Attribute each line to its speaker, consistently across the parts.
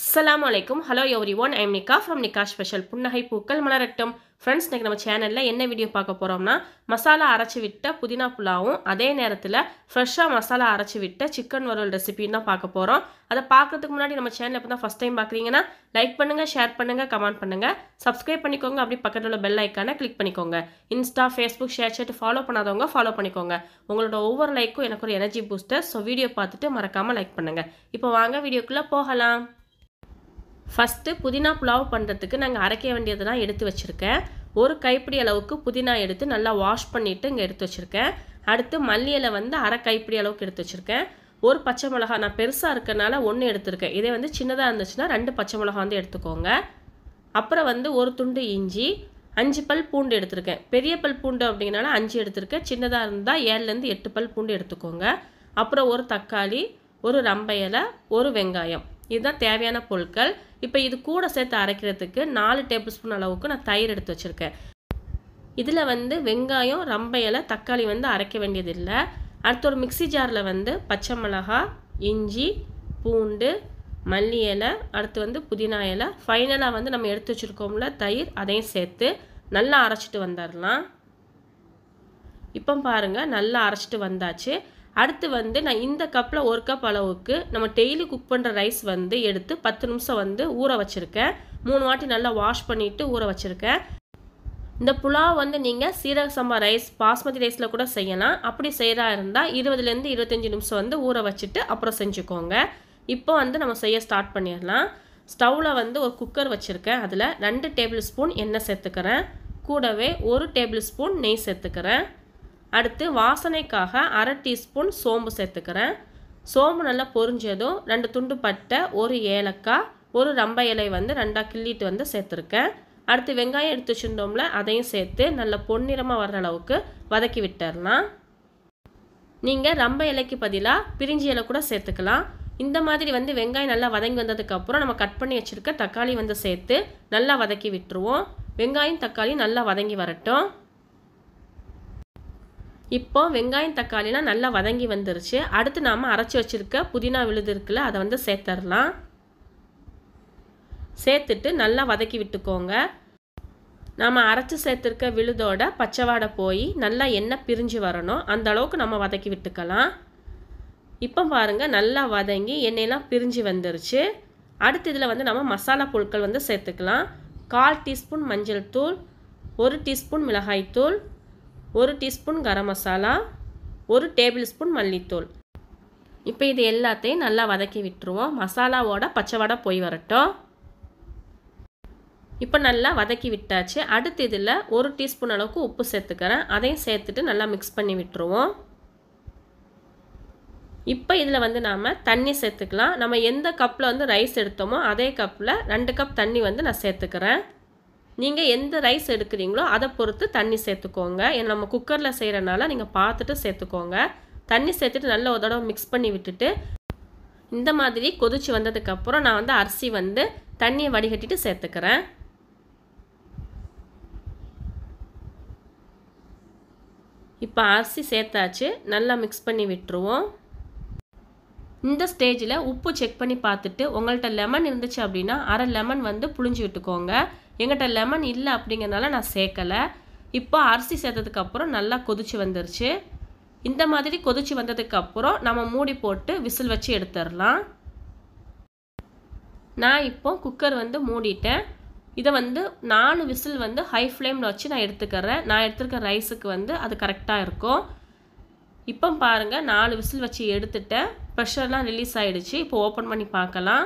Speaker 1: அஸ்ஸலாமு அலைக்கும் hello everyone I'm Nika from Nika special புன்னகை பூக்கள் மலரட்டும் ஃப்ரெண்ட்ஸ் இன்னைக்கு நம்ம சேனலில் என்ன வீடியோ பார்க்க போகிறோம்னா மசாலா அரைச்சி விட்ட புதினா புலாவும் அதே நேரத்தில் ஃப்ரெஷ்ஷாக மசாலா அரைச்சி விட்ட சிக்கன் வறுவல் ரெசிபின்னு தான் பார்க்க போகிறோம் அதை பார்க்கறதுக்கு முன்னாடி நம்ம சேனல் இப்போ தான் ஃபஸ்ட் டைம் பார்க்குறீங்கன்னா லைக் பண்ணுங்கள் ஷேர் பண்ணுங்கள் கமெண்ட் பண்ணுங்கள் சப்ஸ்கிரைப் பண்ணிக்கோங்க அப்படி பக்கத்தில் உள்ள பெல் ஐக்கானை கிளிக் பண்ணிக்கோங்க Insta Facebook ShareChat follow பண்ணாதவங்க ஃபாலோ பண்ணிக்கோங்க உங்களோட ஒவ்வொரு லைக்கும் எனக்கு ஒரு எனர்ஜி பூஸ்டர் ஸோ வீடியோ பார்த்துட்டு மறக்காமல் லைக் பண்ணுங்கள் இப்போ வாங்க வீடியோக்குள்ளே போகலாம் ஃபஸ்ட்டு புதினா புலாவ் பண்ணுறதுக்கு நாங்கள் அரைக்க வேண்டியதெல்லாம் எடுத்து வச்சுருக்கேன் ஒரு கைப்பிடி அளவுக்கு புதினா எடுத்து நல்லா வாஷ் பண்ணிவிட்டு இங்கே எடுத்து வச்சுருக்கேன் அடுத்து மல்லி இலை வந்து அரை கைப்பிடி அளவுக்கு எடுத்து வச்சுருக்கேன் ஒரு பச்சை மிளகா நான் பெருசாக இருக்கனால ஒன்று எடுத்திருக்கேன் இதே வந்து சின்னதாக இருந்துச்சுன்னா ரெண்டு பச்சை மிளகா வந்து எடுத்துக்கோங்க அப்புறம் வந்து ஒரு துண்டு இஞ்சி அஞ்சு பல் பூண்டு எடுத்திருக்கேன் பெரிய பல் பூண்டு அப்படிங்கனால அஞ்சு எடுத்திருக்கேன் சின்னதாக இருந்தால் ஏழுலேருந்து எட்டு பல் பூண்டு எடுத்துக்கோங்க அப்புறம் ஒரு தக்காளி ஒரு ரம்ப இலை ஒரு வெங்காயம் இதுதான் தேவையான பொருட்கள் இப்போ இது கூட சேர்த்து அரைக்கிறதுக்கு நாலு டேபிள் ஸ்பூன் அளவுக்கு நான் தயிர் எடுத்து வச்சுருக்கேன் இதில் வந்து வெங்காயம் ரம்ப இலை தக்காளி வந்து அரைக்க வேண்டியதில்லை அடுத்து ஒரு மிக்சி ஜாரில் வந்து பச்சை மிளகா இஞ்சி பூண்டு மல்லி இலை அடுத்து வந்து புதினா இலை ஃபைனலாக வந்து நம்ம எடுத்து வச்சுருக்கோம்ல தயிர் அதையும் சேர்த்து நல்லா அரைச்சிட்டு வந்துடலாம் இப்போ பாருங்கள் நல்லா அரைச்சிட்டு வந்தாச்சு அடுத்து வந்து நான் இந்த கப்பில் ஒரு கப் அளவுக்கு நம்ம டெய்லி குக் பண்ணுற ரைஸ் வந்து எடுத்து பத்து நிமிஷம் வந்து ஊற வச்சுருக்கேன் மூணு வாட்டி நல்லா வாஷ் பண்ணிவிட்டு ஊற வச்சுருக்கேன் இந்த புலாவ் வந்து நீங்கள் சீரக சம்பா ரைஸ் பாஸ்மதி ரைஸில் கூட செய்யலாம் அப்படி செய்கிறா இருந்தால் இருபதுலேருந்து இருபத்தஞ்சி நிமிஷம் வந்து ஊற வச்சுட்டு அப்புறம் செஞ்சுக்கோங்க இப்போ வந்து நம்ம செய்ய ஸ்டார்ட் பண்ணிடலாம் ஸ்டவ்வில் வந்து ஒரு குக்கர் வச்சுருக்கேன் அதில் ரெண்டு டேபிள் ஸ்பூன் எண்ணெய் சேர்த்துக்கிறேன் கூடவே ஒரு டேபிள் ஸ்பூன் நெய் சேர்த்துக்கிறேன் அடுத்து வாசனைக்காக அரை டீஸ்பூன் சோம்பு சேர்த்துக்கிறேன் சோம்பு நல்லா பொரிஞ்சதும் ரெண்டு துண்டு பட்டை ஒரு ஏலக்காய் ஒரு ரம்ப இலை வந்து ரெண்டாக கிள்ளிட்டு வந்து சேர்த்துருக்கேன் அடுத்து வெங்காயம் எடுத்து வச்சுருந்தோம்ல அதையும் சேர்த்து நல்லா பொன்னிறமாக வர்ற அளவுக்கு வதக்கி விட்டுறலாம் நீங்கள் ரம்ப இலைக்கு பதிலாக பிரிஞ்சி இலை கூட சேர்த்துக்கலாம் இந்த மாதிரி வந்து வெங்காயம் நல்லா வதங்கி வந்ததுக்கப்புறம் நம்ம கட் பண்ணி வச்சுருக்க தக்காளி வந்து சேர்த்து நல்லா வதக்கி விட்டுருவோம் வெங்காயம் தக்காளி நல்லா வதங்கி வரட்டும் இப்போ வெங்காயம் தக்காளிலாம் நல்லா வதங்கி வந்துருச்சு அடுத்து நாம் அரைச்சி வச்சுருக்க புதினா விழுது இருக்குல்ல அதை வந்து சேர்த்துடலாம் சேர்த்துட்டு நல்லா வதக்கி விட்டுக்கோங்க நாம் அரைச்சி சேர்த்துருக்க விழுதோட பச்சை வாடை போய் நல்லா எண்ணெய் பிரிஞ்சு வரணும் அந்த அளவுக்கு நம்ம வதக்கி விட்டுக்கலாம் இப்போ பாருங்கள் நல்லா வதங்கி எண்ணெயெல்லாம் பிரிஞ்சு வந்துருச்சு அடுத்து இதில் வந்து நம்ம மசாலா பொருட்கள் வந்து சேர்த்துக்கலாம் கால் டீஸ்பூன் மஞ்சள் தூள் ஒரு டீஸ்பூன் மிளகாய் தூள் ஒரு டீஸ்பூன் கரம் மசாலா ஒரு டேபிள் ஸ்பூன் மல்லித்தூள் இப்போ இது எல்லாத்தையும் நல்லா வதக்கி விட்டுருவோம் மசாலாவோட பச்சை வடை போய் வரட்டும் இப்போ நல்லா வதக்கி விட்டாச்சு அடுத்து இதில் ஒரு டீஸ்பூன் அளவுக்கு உப்பு சேர்த்துக்கிறேன் அதையும் சேர்த்துட்டு நல்லா மிக்ஸ் பண்ணி விட்டுருவோம் இப்போ இதில் வந்து நாம் தண்ணி சேர்த்துக்கலாம் நம்ம எந்த கப்பில் வந்து ரைஸ் எடுத்தோமோ அதே கப்பில் ரெண்டு கப் தண்ணி வந்து நான் சேர்த்துக்கிறேன் நீங்கள் எந்த ரைஸ் எடுக்கிறீங்களோ அதை பொறுத்து தண்ணி சேர்த்துக்கோங்க ஏன்னா நம்ம குக்கரில் செய்கிறனால நீங்கள் பார்த்துட்டு சேர்த்துக்கோங்க தண்ணி சேர்த்துட்டு நல்லா ஒரு தடவை மிக்ஸ் பண்ணி விட்டுட்டு இந்த மாதிரி கொதிச்சு வந்ததுக்கப்புறம் நான் வந்து அரிசி வந்து தண்ணியை வடிகட்டிட்டு சேர்த்துக்கிறேன் இப்போ அரிசி சேர்த்தாச்சு நல்லா மிக்ஸ் பண்ணி விட்டுருவோம் இந்த ஸ்டேஜில் உப்பு செக் பண்ணி பார்த்துட்டு உங்கள்கிட்ட லெமன் இருந்துச்சு அப்படின்னா அரை லெமன் வந்து புளிஞ்சு விட்டுக்கோங்க எங்கிட்ட லெமன் இல்லை அப்படிங்கிறனால நான் சேர்க்கலை இப்போ அரிசி சேர்த்ததுக்கப்புறம் நல்லா கொதிச்சு வந்துருச்சு இந்த மாதிரி கொதிச்சு வந்ததுக்கப்புறம் நம்ம மூடி போட்டு விசில் வச்சு எடுத்துடலாம் நான் இப்போ குக்கர் வந்து மூடிட்டேன் இதை வந்து நாலு விசில் வந்து ஹை ஃப்ளேமில் வச்சு நான் எடுத்துக்கிறேன் நான் எடுத்துருக்க ரைஸுக்கு வந்து அது கரெக்டாக இருக்கும் இப்போ பாருங்கள் நாலு விசில் வச்சு எடுத்துட்டேன் ப்ரெஷர்லாம் ரிலீஸ் ஆகிடுச்சு இப்போ ஓப்பன் பண்ணி பார்க்கலாம்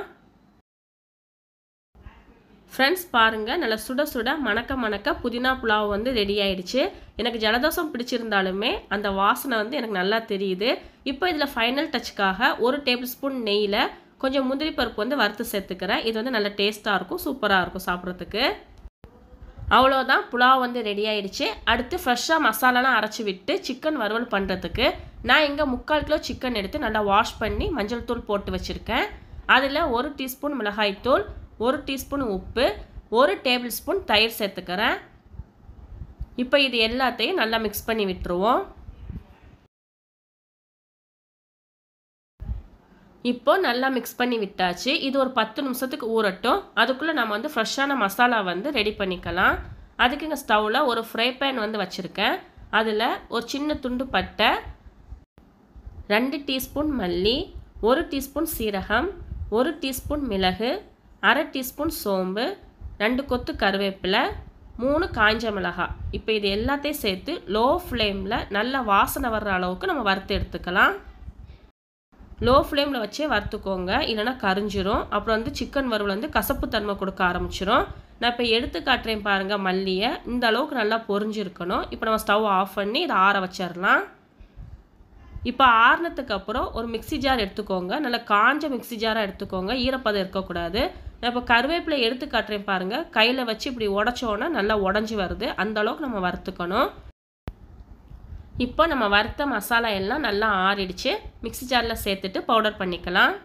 Speaker 1: ஃப்ரெண்ட்ஸ் பாருங்கள் நல்லா சுட சுட மணக்க மணக்க புதினா புலாவ் வந்து ரெடி ஆயிடுச்சு எனக்கு ஜலதோஷம் பிடிச்சிருந்தாலுமே அந்த வாசனை வந்து எனக்கு நல்லா தெரியுது இப்போ இதில் ஃபைனல் டச்சுக்காக ஒரு டேபிள் ஸ்பூன் நெய்யில் கொஞ்சம் முந்திரி பருப்பு வந்து வறுத்து சேர்த்துக்கிறேன் இது வந்து நல்ல டேஸ்ட்டாக இருக்கும் சூப்பராக இருக்கும் சாப்பிட்றதுக்கு அவ்வளோதான் புலாவ் வந்து ரெடி ஆயிடுச்சு அடுத்து ஃப்ரெஷ்ஷாக மசாலாலாம் அரைச்சி விட்டு சிக்கன் வறுவல் பண்ணுறதுக்கு நான் இங்கே முக்கால் கிலோ சிக்கன் எடுத்து நல்லா வாஷ் பண்ணி மஞ்சள் தூள் போட்டு வச்சுருக்கேன் அதில் ஒரு டீஸ்பூன் மிளகாய் தூள் ஒரு டீஸ்பூன் உப்பு ஒரு டேபிள் ஸ்பூன் தயிர் சேர்த்துக்கிறேன் இப்போ இது எல்லாத்தையும் நல்லா மிக்ஸ் பண்ணி விட்டுருவோம் இப்போ நல்லா மிக்ஸ் பண்ணி விட்டாச்சு இது ஒரு பத்து நிமிஷத்துக்கு ஊறட்டும் அதுக்குள்ளே நம்ம வந்து ஃப்ரெஷ்ஷான மசாலா வந்து ரெடி பண்ணிக்கலாம் அதுக்கு இங்கே ஸ்டவ்வில் ஒரு ஃப்ரை பேன் வந்து வச்சுருக்கேன் அதில் ஒரு சின்ன துண்டு பட்டை ரெண்டு டீஸ்பூன் மல்லி ஒரு டீஸ்பூன் சீரகம் ஒரு டீஸ்பூன் மிளகு அரை டீஸ்பூன் சோம்பு ரெண்டு கொத்து கருவேப்பிலை மூணு காய்ஞ்ச மிளகாய் இப்போ இது எல்லாத்தையும் சேர்த்து லோ ஃப்ளேமில் நல்ல வாசனை வர்ற அளவுக்கு நம்ம வறுத்து எடுத்துக்கலாம் லோ ஃப்ளேமில் வச்சே வறுத்துக்கோங்க இல்லைனா கரிஞ்சிரும் அப்புறம் வந்து சிக்கன் வறுவல் வந்து கசப்பு தன்மை கொடுக்க ஆரம்பிச்சிரும் நான் இப்போ எடுத்து காட்டுறேன் பாருங்கள் மல்லியை இந்த அளவுக்கு நல்லா பொரிஞ்சிருக்கணும் இப்போ நம்ம ஸ்டவ் ஆஃப் பண்ணி இதை ஆற வச்சிடலாம் இப்போ ஆறுனதுக்கு அப்புறம் ஒரு மிக்சி ஜார் எடுத்துக்கோங்க நல்லா காஞ்ச மிக்சி ஜாராக எடுத்துக்கோங்க ஈரப்பதம் இருக்கக்கூடாது நான் இப்போ கருவேப்பிலை எடுத்து காட்டுறேன் பாருங்கள் கையில் வச்சு இப்படி உடச்சோன்னா நல்லா உடஞ்சி வருது அந்த அளவுக்கு நம்ம வறுத்துக்கணும் இப்போ நம்ம வறுத்த மசாலா எல்லாம் நல்லா ஆறிடுச்சு மிக்சி ஜாரில் சேர்த்துட்டு பவுடர் பண்ணிக்கலாம்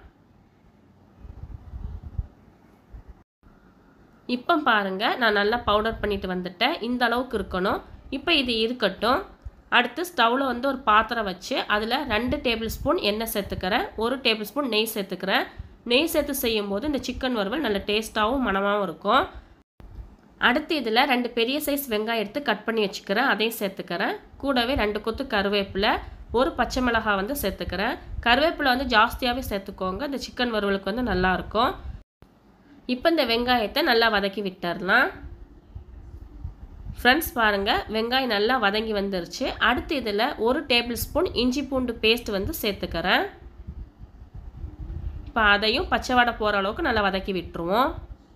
Speaker 1: இப்போ பாருங்கள் நான் நல்லா பவுடர் பண்ணிட்டு வந்துட்டேன் இந்த அளவுக்கு இருக்கணும் இப்போ இது இருக்கட்டும் அடுத்து ஸ்டவ்வில் வந்து ஒரு பாத்திரம் வச்சு அதில் ரெண்டு டேபிள் ஸ்பூன் எண்ணெய் சேர்த்துக்கிறேன் ஒரு டேபிள் ஸ்பூன் நெய் சேர்த்துக்கிறேன் நெய் சேர்த்து செய்யும்போது இந்த சிக்கன் வறுவல் நல்ல டேஸ்ட்டாகவும் மனமாகவும் இருக்கும் அடுத்து இதில் ரெண்டு பெரிய சைஸ் வெங்காயம் எடுத்து கட் பண்ணி வச்சுக்கிறேன் அதையும் சேர்த்துக்கிறேன் கூடவே ரெண்டு கொத்து கருவேப்பிலை ஒரு பச்சை மிளகாய் வந்து சேர்த்துக்கிறேன் கருவேப்பிலை வந்து ஜாஸ்தியாகவே சேர்த்துக்கோங்க இந்த சிக்கன் வறுவலுக்கு வந்து நல்லாயிருக்கும் இப்போ இந்த வெங்காயத்தை நல்லா வதக்கி விட்டுறலாம் ஃப்ரெண்ட்ஸ் பாருங்கள் வெங்காயம் நல்லா வதங்கி வந்துருச்சு அடுத்து இதில் ஒரு டேபிள் ஸ்பூன் இஞ்சி பூண்டு பேஸ்ட் வந்து சேர்த்துக்கிறேன் இப்போ அதையும் பச்சை வடை போகிற அளவுக்கு நல்லா வதக்கி விட்டுருவோம்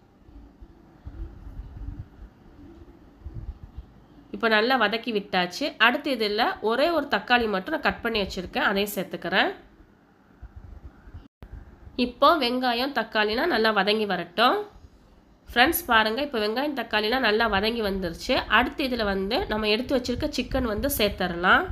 Speaker 1: இப்போ நல்லா வதக்கி விட்டாச்சு அடுத்து இதில் ஒரே ஒரு தக்காளி மட்டும் நான் கட் பண்ணி வச்சுருக்கேன் அதையும் சேர்த்துக்கிறேன் இப்போ வெங்காயம் தக்காளிலாம் நல்லா வதங்கி வரட்டும் ஃப்ரெண்ட்ஸ் பாருங்கள் இப்போ வெங்காயம் தக்காளிலாம் நல்லா வதங்கி வந்துருச்சு அடுத்து இதில் வந்து நம்ம எடுத்து வச்சுருக்க சிக்கன் வந்து சேர்த்துடலாம்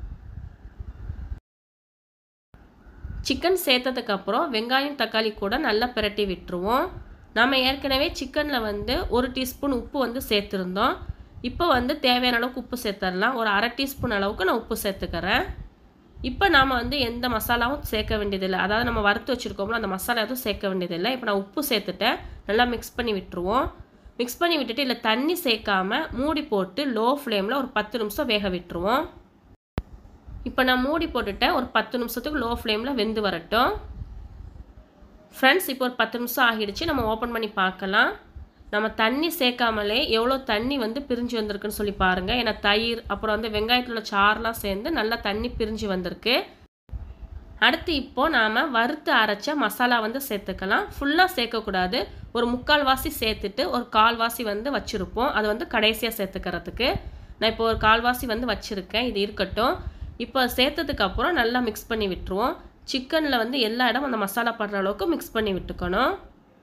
Speaker 1: சிக்கன் சேர்த்ததுக்கப்புறம் வெங்காயம் தக்காளி கூட நல்லா பிரட்டி விட்டுருவோம் நம்ம ஏற்கனவே சிக்கனில் வந்து ஒரு டீஸ்பூன் உப்பு வந்து சேர்த்துருந்தோம் இப்போ வந்து தேவையான அளவுக்கு உப்பு சேர்த்துடலாம் ஒரு அரை டீஸ்பூன் அளவுக்கு நான் உப்பு சேர்த்துக்கிறேன் இப்போ நாம் வந்து எந்த மசாலாவும் சேர்க்க வேண்டியதில்லை அதாவது நம்ம வறுத்து வச்சுருக்கோம்ல அந்த மசாலா எதுவும் சேர்க்க வேண்டியதில்லை இப்போ நான் உப்பு சேர்த்துட்டேன் நல்லா மிக்ஸ் பண்ணி விட்டுருவோம் மிக்ஸ் பண்ணி விட்டுட்டு இல்லை தண்ணி சேர்க்காம மூடி போட்டு லோ ஃப்ளேமில் ஒரு பத்து நிமிஷம் வேக விட்டுருவோம் இப்போ நான் மூடி போட்டுட்டேன் ஒரு பத்து நிமிஷத்துக்கு லோ ஃப்ளேமில் வெந்து வரட்டும் ஃப்ரெண்ட்ஸ் இப்போ ஒரு பத்து நிமிஷம் ஆகிடுச்சு நம்ம ஓப்பன் பண்ணி பார்க்கலாம் நம்ம தண்ணி சேர்க்காமலே எவ்வளோ தண்ணி வந்து பிரிஞ்சு வந்திருக்குன்னு சொல்லி பாருங்கள் ஏன்னா தயிர் அப்புறம் வந்து வெங்காயத்தில் உள்ள சாறுலாம் சேர்ந்து நல்லா தண்ணி பிரிஞ்சு வந்திருக்கு அடுத்து இப்போது நாம் வறுத்து அரைச்ச மசாலா வந்து சேர்த்துக்கலாம் ஃபுல்லாக சேர்க்கக்கூடாது ஒரு முக்கால் வாசி சேர்த்துட்டு ஒரு கால்வாசி வந்து வச்சுருப்போம் அது வந்து கடைசியாக சேர்த்துக்கிறதுக்கு நான் இப்போ ஒரு கால்வாசி வந்து வச்சுருக்கேன் இது இருக்கட்டும் இப்போ சேர்த்ததுக்கப்புறம் நல்லா மிக்ஸ் பண்ணி விட்டுருவோம் சிக்கனில் வந்து எல்லா இடம் அந்த மசாலா படுற அளவுக்கு மிக்ஸ் பண்ணி விட்டுக்கணும்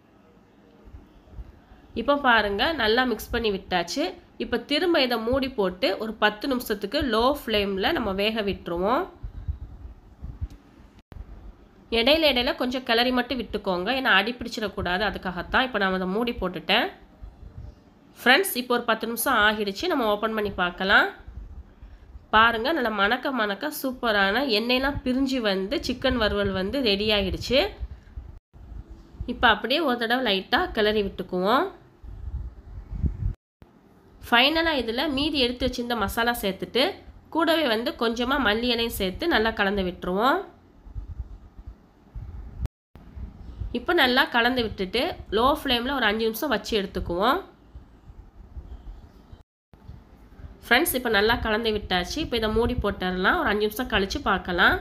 Speaker 1: இப்போ பாருங்கள் நல்லா மிக்ஸ் பண்ணி விட்டாச்சு இப்போ திரும்ப இதை மூடி போட்டு ஒரு பத்து நிமிஷத்துக்கு லோ ஃப்ளேமில் நம்ம வேக விட்டுருவோம் இடையில இடையில கொஞ்சம் கிளறி மட்டும் விட்டுக்கோங்க ஏன்னா அடி பிடிச்சிடக்கூடாது அதுக்காகத்தான் இப்போ நான் அதை மூடி போட்டுட்டேன் ஃப்ரெண்ட்ஸ் இப்போ ஒரு பத்து நிமிஷம் ஆகிடுச்சு நம்ம ஓப்பன் பண்ணி பார்க்கலாம் பாருங்கள் நல்லா மணக்க மணக்க சூப்பரான எண்ணெயெலாம் பிரிஞ்சு வந்து சிக்கன் வறுவல் வந்து ரெடி ஆகிடுச்சு இப்போ அப்படியே ஒரு தடவை லைட்டாக கிளறி விட்டுக்குவோம் ஃபைனலாக இதில் மீதி எடுத்து வச்சிருந்த மசாலா சேர்த்துட்டு கூடவே வந்து கொஞ்சமாக மல்லி இலையும் சேர்த்து நல்லா கலந்து விட்டுருவோம் இப்போ நல்லா கலந்து விட்டுட்டு லோ ஃப்ளேமில் ஒரு அஞ்சு நிமிஷம் வச்சு எடுத்துக்குவோம் ஃப்ரெண்ட்ஸ் இப்போ நல்லா கலந்து விட்டாச்சு இப்போ இதை மூடி போட்டுடலாம் ஒரு அஞ்சு நிமிஷம் கழித்து பார்க்கலாம்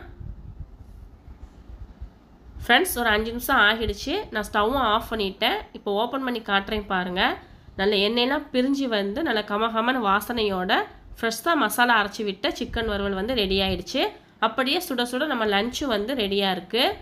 Speaker 1: ஃப்ரெண்ட்ஸ் ஒரு அஞ்சு நிமிஷம் ஆகிடுச்சு நான் ஸ்டவ்வும் ஆஃப் பண்ணிட்டேன் இப்போ ஓப்பன் பண்ணி காட்டுறேன் பாருங்கள் நல்ல எண்ணெயெல்லாம் பிரிஞ்சு வந்து நல்ல கமகமான வாசனையோட ஃப்ரெஷ்ஷாக மசாலா அரைச்சி விட்ட சிக்கன் வறுவல் வந்து ரெடி ஆயிடுச்சு அப்படியே சுட சுட நம்ம லஞ்சு வந்து ரெடியாக இருக்குது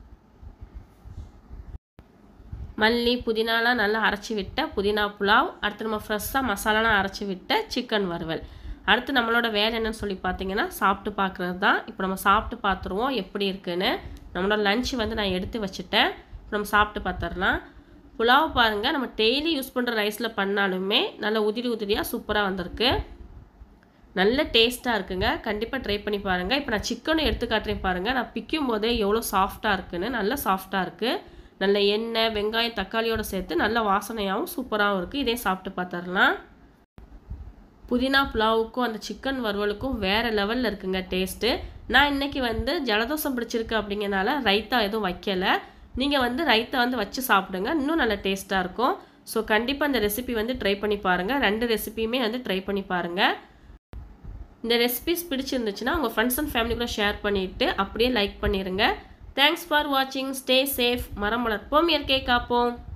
Speaker 1: மல்லி புதினாலாம் நல்லா அரைச்சி விட்ட புதினா புலாவ் அடுத்து நம்ம ஃப்ரெஷ்ஷாக மசாலாலாம் அரைச்சி விட்ட சிக்கன் வறுவல் அடுத்து நம்மளோட வேலை என்னன்னு சொல்லி பார்த்தீங்கன்னா சாப்பிட்டு பார்க்குறது தான் இப்போ நம்ம சாப்பிட்டு பார்த்துருவோம் எப்படி இருக்குன்னு நம்மளோட லஞ்சு வந்து நான் எடுத்து வச்சுட்டேன் இப்போ நம்ம சாப்பிட்டு பார்த்துடலாம் புலாவ் பாருங்கள் நம்ம டெய்லி யூஸ் பண்ணுற ரைஸில் பண்ணாலுமே நல்ல உதிரி உதிரியாக சூப்பராக வந்திருக்கு நல்ல டேஸ்ட்டாக இருக்குங்க கண்டிப்பாக ட்ரை பண்ணி பாருங்கள் இப்போ நான் சிக்கனும் எடுத்து காட்டுறேன் பாருங்கள் நான் பிக்கும் போதே எவ்வளோ சாஃப்டாக இருக்குன்னு நல்ல சாஃப்டாக இருக்குது நல்ல எண்ணெய் வெங்காயம் தக்காளியோடு சேர்த்து நல்ல வாசனையாகவும் சூப்பராகவும் இருக்குது இதே சாப்பிட்டு பார்த்துடலாம் புதினா புலாவுக்கும் அந்த சிக்கன் வறுவலுக்கும் வேறு லெவலில் இருக்குங்க டேஸ்ட்டு நான் இன்றைக்கி வந்து ஜலதோஷம் பிடிச்சிருக்கு அப்படிங்கிறனால ரைத்தா எதுவும் வைக்கலை நீங்கள் வந்து ரைத்தா வந்து வச்சு சாப்பிடுங்க இன்னும் நல்ல டேஸ்ட்டாக இருக்கும் ஸோ கண்டிப்பாக இந்த ரெசிபி வந்து ட்ரை பண்ணி பாருங்கள் ரெண்டு ரெசிபியுமே வந்து ட்ரை பண்ணி பாருங்கள் இந்த ரெசிபிஸ் பிடிச்சிருந்துச்சுன்னா உங்கள் ஃப்ரெண்ட்ஸ் அண்ட் ஃபேமிலி கூட ஷேர் பண்ணிவிட்டு அப்படியே லைக் பண்ணிடுங்க தேங்க்ஸ் ஃபார் வாட்சிங் ஸ்டே சேஃப் மரம் வளர்ப்போம் இயற்கை காப்போம்